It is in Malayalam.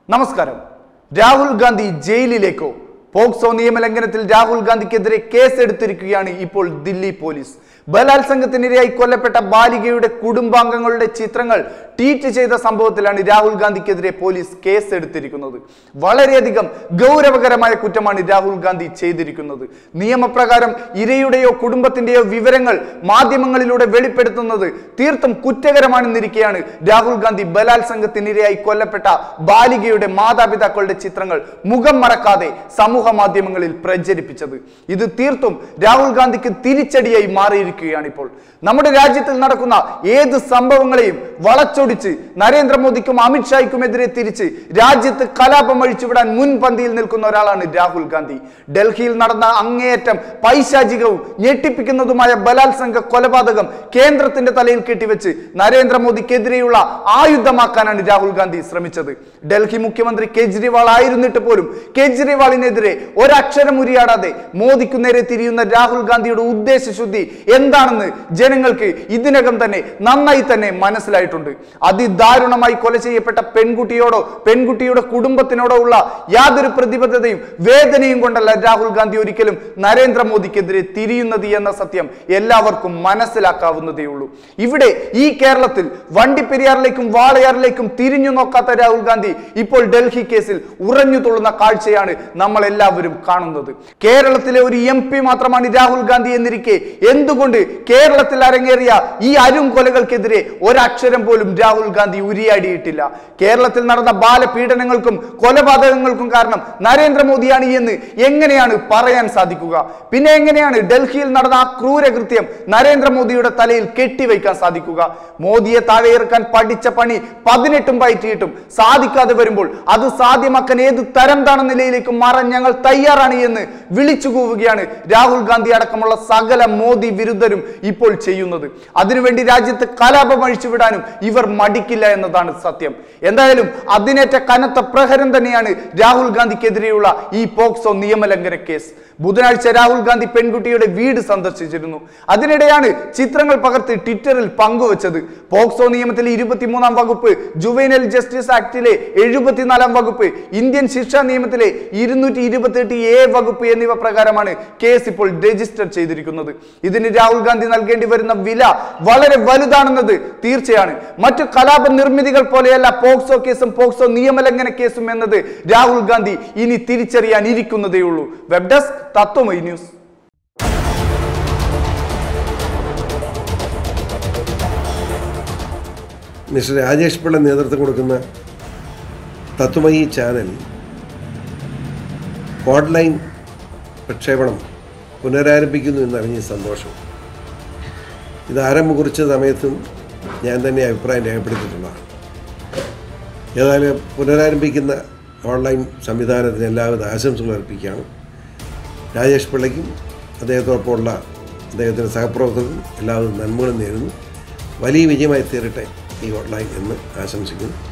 നമസ്കാരം രാഹുൽ ഗാന്ധി ജയിലിലേക്കോ പോക്സോ നിയമലംഘനത്തിൽ രാഹുൽ ഗാന്ധിക്കെതിരെ കേസെടുത്തിരിക്കുകയാണ് ഇപ്പോൾ ദില്ലി പോലീസ് ബലാത്സംഗത്തിനിരയായി കൊല്ലപ്പെട്ട ബാലികയുടെ കുടുംബാംഗങ്ങളുടെ ചിത്രങ്ങൾ ട്വീറ്റ് ചെയ്ത സംഭവത്തിലാണ് രാഹുൽ ഗാന്ധിക്കെതിരെ പോലീസ് കേസെടുത്തിരിക്കുന്നത് വളരെയധികം ഗൗരവകരമായ കുറ്റമാണ് രാഹുൽ ഗാന്ധി ചെയ്തിരിക്കുന്നത് നിയമപ്രകാരം ഇരയുടെയോ കുടുംബത്തിന്റെയോ വിവരങ്ങൾ മാധ്യമങ്ങളിലൂടെ വെളിപ്പെടുത്തുന്നത് തീർത്തും കുറ്റകരമാണെന്നിരിക്കെയാണ് രാഹുൽ ഗാന്ധി ബലാത്സംഗത്തിനിരയായി കൊല്ലപ്പെട്ട ബാലികയുടെ മാതാപിതാക്കളുടെ ചിത്രങ്ങൾ മുഖം മറക്കാതെ സമൂഹ മാധ്യമങ്ങളിൽ പ്രചരിപ്പിച്ചത് ഇത് തീർത്തും രാഹുൽ ഗാന്ധിക്ക് തിരിച്ചടിയായി മാറിയിരിക്കുകയാണ് ഇപ്പോൾ നമ്മുടെ രാജ്യത്തിൽ നടക്കുന്ന ഏത് സംഭവങ്ങളെയും വളച്ചൊടിച്ച് നരേന്ദ്രമോദിക്കും അമിത്ഷായ്ക്കുമെതിരെ തിരിച്ച് രാജ്യത്ത് കലാപം അഴിച്ചുവിടാൻ മുൻപന്തിയിൽ നിൽക്കുന്ന ഒരാളാണ് രാഹുൽ ഗാന്ധി ഡൽഹിയിൽ നടന്ന അങ്ങേയറ്റം പൈശാചികവും ഞെട്ടിപ്പിക്കുന്നതുമായ ബലാത്സംഗ കൊലപാതകം കേന്ദ്രത്തിന്റെ തലയിൽ കെട്ടിവെച്ച് നരേന്ദ്രമോദിക്കെതിരെയുള്ള ആയുധമാക്കാനാണ് രാഹുൽ ഗാന്ധി ശ്രമിച്ചത് ഡൽഹി മുഖ്യമന്ത്രി കെജ്രിവാൾ ആയിരുന്നിട്ട് പോലും കെജ്രിവാളിനെതിരെ ഒരക്ഷരം ഉരിയാടാതെ മോദിക്കു നേരെ തിരിയുന്ന രാഹുൽ ഗാന്ധിയുടെ ഉദ്ദേശശുദ്ധി എന്താണെന്ന് ജനങ്ങൾക്ക് ഇതിനകം തന്നെ നന്നായി തന്നെ മനസ്സിലായിട്ടുണ്ട് അതിദാരുണമായി കൊല ചെയ്യപ്പെട്ട പെൺകുട്ടിയോടോ പെൺകുട്ടിയുടെ കുടുംബത്തിനോടോ ഉള്ള യാതൊരു പ്രതിബദ്ധതയും വേദനയും കൊണ്ടല്ല രാഹുൽ ഗാന്ധി ഒരിക്കലും നരേന്ദ്രമോദിക്കെതിരെ തിരിയുന്നത് എന്ന സത്യം എല്ലാവർക്കും മനസ്സിലാക്കാവുന്നതേ ഉള്ളൂ ഇവിടെ ഈ കേരളത്തിൽ വണ്ടിപ്പെരിയാറിലേക്കും വാളയാറിലേക്കും തിരിഞ്ഞു നോക്കാത്ത രാഹുൽ ഗാന്ധി ഇപ്പോൾ ഡൽഹി കേസിൽ ഉറഞ്ഞു തുള്ളുന്ന കാഴ്ചയാണ് നമ്മൾ എല്ലാവരും കാണുന്നത് കേരളത്തിലെ ഒരു എം പി മാത്രമാണ് രാഹുൽ ഗാന്ധി എന്നിരിക്കെ എന്തുകൊണ്ട് കേരളത്തിൽ അരങ്ങേറിയ ഈ അരും കൊലകൾക്കെതിരെ ഒരക്ഷരം പോലും രാഹുൽ ഗാന്ധി ഉരിയാടിയിട്ടില്ല കേരളത്തിൽ നടന്ന ബാലപീഡനങ്ങൾക്കും കൊലപാതകങ്ങൾക്കും കാരണം നരേന്ദ്രമോദിയാണ് എന്ന് എങ്ങനെയാണ് പറയാൻ സാധിക്കുക പിന്നെ എങ്ങനെയാണ് ഡൽഹിയിൽ നടന്ന ആ ക്രൂരകൃത്യം നരേന്ദ്രമോദിയുടെ തലയിൽ കെട്ടിവയ്ക്കാൻ സാധിക്കുക മോദിയെ താഴെ ഇറക്കാൻ പഠിച്ച പണി പതിനെട്ടും പയറ്റിയിട്ടും സാധിക്കാതെ വരുമ്പോൾ അത് സാധ്യമാക്കാൻ ഏത് തരം താണ നിലയിലേക്ക് മാറാൻ ഞങ്ങൾ തയ്യാറാണ് എന്ന് വിളിച്ചു കൂവുകയാണ് രാഹുൽ ഗാന്ധി അടക്കമുള്ള സകല മോദി വിരുദ്ധരും ഇപ്പോൾ ചെയ്യുന്നത് അതിനുവേണ്ടി രാജ്യത്ത് കലാപം അഴിച്ചുവിടാനും ഇവർ മടിക്കില്ല എന്നതാണ് സത്യം എന്തായാലും അതിനേറ്റ കനത്ത പ്രഹരം തന്നെയാണ് രാഹുൽ ഗാന്ധിക്കെതിരെയുള്ള ഈ പോക്സോ നിയമലംഘന കേസ് ബുധനാഴ്ച രാഹുൽ ഗാന്ധി പെൺകുട്ടിയുടെ വീട് സന്ദർശിച്ചിരുന്നു അതിനിടെയാണ് ചിത്രങ്ങൾ പകർത്തി ട്വിറ്ററിൽ പങ്കുവച്ചത് പോക്സോ നിയമത്തിലെ ഇരുപത്തിമൂന്നാം വകുപ്പ് ജുവൈനൽ ജസ്റ്റിസ് ആക്ടിലെ എഴുപത്തിനാലാം വകുപ്പ് ഇന്ത്യൻ ശിക്ഷാ നിയമത്തിലെ ഇരുന്നൂറ്റി ഇരുപത്തിയെട്ട് എ വകുപ്പ് എന്നിവ പ്രകാരമാണ് കേസ് ഇപ്പോൾ രജിസ്റ്റർ ചെയ്തിരിക്കുന്നത് ഇതിന് രാഹുൽ ഗാന്ധി നൽകേണ്ടി വരുന്ന വില വളരെ വലുതാണെന്നത് തീർച്ചയാണ് മറ്റു കലാപ നിർമ്മിതികൾ പോലെയല്ല പോക്സോ കേസും പോക്സോ നിയമലംഘന കേസും എന്നത് രാഹുൽ ഗാന്ധി ഇനി തിരിച്ചറിയാൻ ഇരിക്കുന്നതേ ഉള്ളൂ web desk Tatwamayi news mister Rajesh Pillai നേതൃത്വം കൊടുക്കുന്ന തത്വമയി ചാനൽ ഓൺലൈൻ പ്രക്ഷേപണം പുനരാരംഭിക്കുന്നു എന്നറിഞ്ഞ സന്തോഷം ഇത് ആരംഭം കുറിച്ച സമയത്തും ഞാൻ തന്നെ അഭിപ്രായം രേഖപ്പെടുത്തിയിട്ടുള്ളതാണ് ഏതായാലും പുനരാരംഭിക്കുന്ന ഓൺലൈൻ സംവിധാനത്തിന് എല്ലാവിധ ആശംസകൾ അർപ്പിക്കുകയാണ് രാജേഷ് പിള്ളയ്ക്കും അദ്ദേഹത്തോടൊപ്പമുള്ള അദ്ദേഹത്തിൻ്റെ സഹപ്രവർത്തകർക്കും എല്ലാവിധ നന്മകളും നേരുന്നു വലിയ വിജയമായി തീരട്ടെ ഈ ഓൺലൈൻ എന്ന് ആശംസിക്കുന്നു